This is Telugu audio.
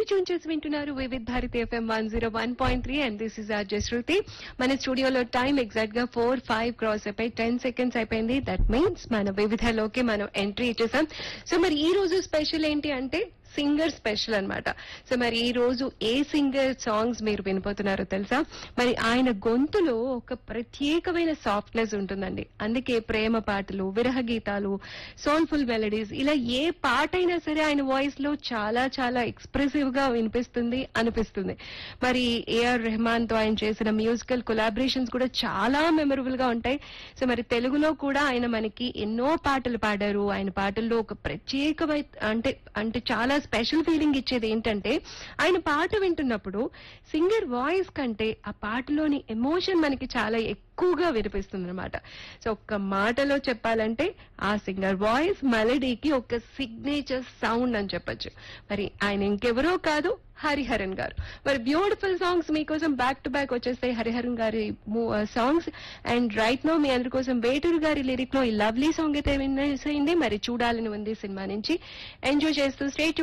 ట్యూన్ చేసి వింటున్నారు Vividh Bharati FM one zero one point three and this is R Jashruti మన స్టూడియోలో టైం ఎగ్జాక్ట్ గా ఫోర్ ఫైవ్ క్రాస్ అయిపోయి టెన్ సెకండ్స్ అయిపోయింది దట్ మీన్స్ మన వివిధలోకి మనం ఎంట్రీ ఇచ్చేసాం సో మరి ఈ రోజు స్పెషల్ ఏంటి అంటే సింగర్ స్పెషల్ అన్నమాట సో మరి ఈ రోజు ఏ సింగర్ సాంగ్స్ మీరు వినిపోతున్నారో తెలుసా మరి ఆయన గొంతులో ఒక ప్రత్యేకమైన సాఫ్ట్నెస్ ఉంటుందండి అందుకే ప్రేమ పాటలు విరహ గీతాలు సోల్ఫుల్ మెలడీస్ ఇలా ఏ పాట అయినా సరే ఆయన వాయిస్ లో చాలా చాలా ఎక్స్ప్రెసివ్ గా వినిపిస్తుంది అనిపిస్తుంది మరి ఏఆర్ రెహమాన్ తో ఆయన చేసిన మ్యూజికల్ కొలాబరేషన్స్ కూడా చాలా మెమరబుల్ గా ఉంటాయి సో మరి తెలుగులో కూడా ఆయన మనకి ఎన్నో పాటలు పాడారు ఆయన పాటల్లో ఒక ప్రత్యేకమైన అంటే అంటే చాలా స్పెషల్ ఫీలింగ్ ఇచ్చేది ఏంటంటే ఆయన పాట వింటున్నప్పుడు సింగర్ వాయిస్ కంటే ఆ పాటలోని ఎమోషన్ మనకి చాలా ఎక్కువగా వినిపిస్తుంది అనమాట సో ఒక్క మాటలో చెప్పాలంటే ఆ సింగర్ వాయిస్ మెలడీకి ఒక సిగ్నేచర్ సౌండ్ అని చెప్పొచ్చు మరి ఆయన ఇంకెవరో కాదు హరిహరన్ గారు మరి బ్యూటిఫుల్ సాంగ్స్ మీకోసం బ్యాక్ టు బ్యాక్ వచ్చేస్తాయి హరిహరన్ గారి సాంగ్స్ అండ్ రైట్ నో మీ అందరి కోసం వేటూరు గారి లిరిక్ లో ఈ లవ్లీ సాంగ్ అయితే వినేసేయండి మరి చూడాలని ఉంది సినిమా నుంచి ఎంజాయ్ చేస్తూ స్టేట్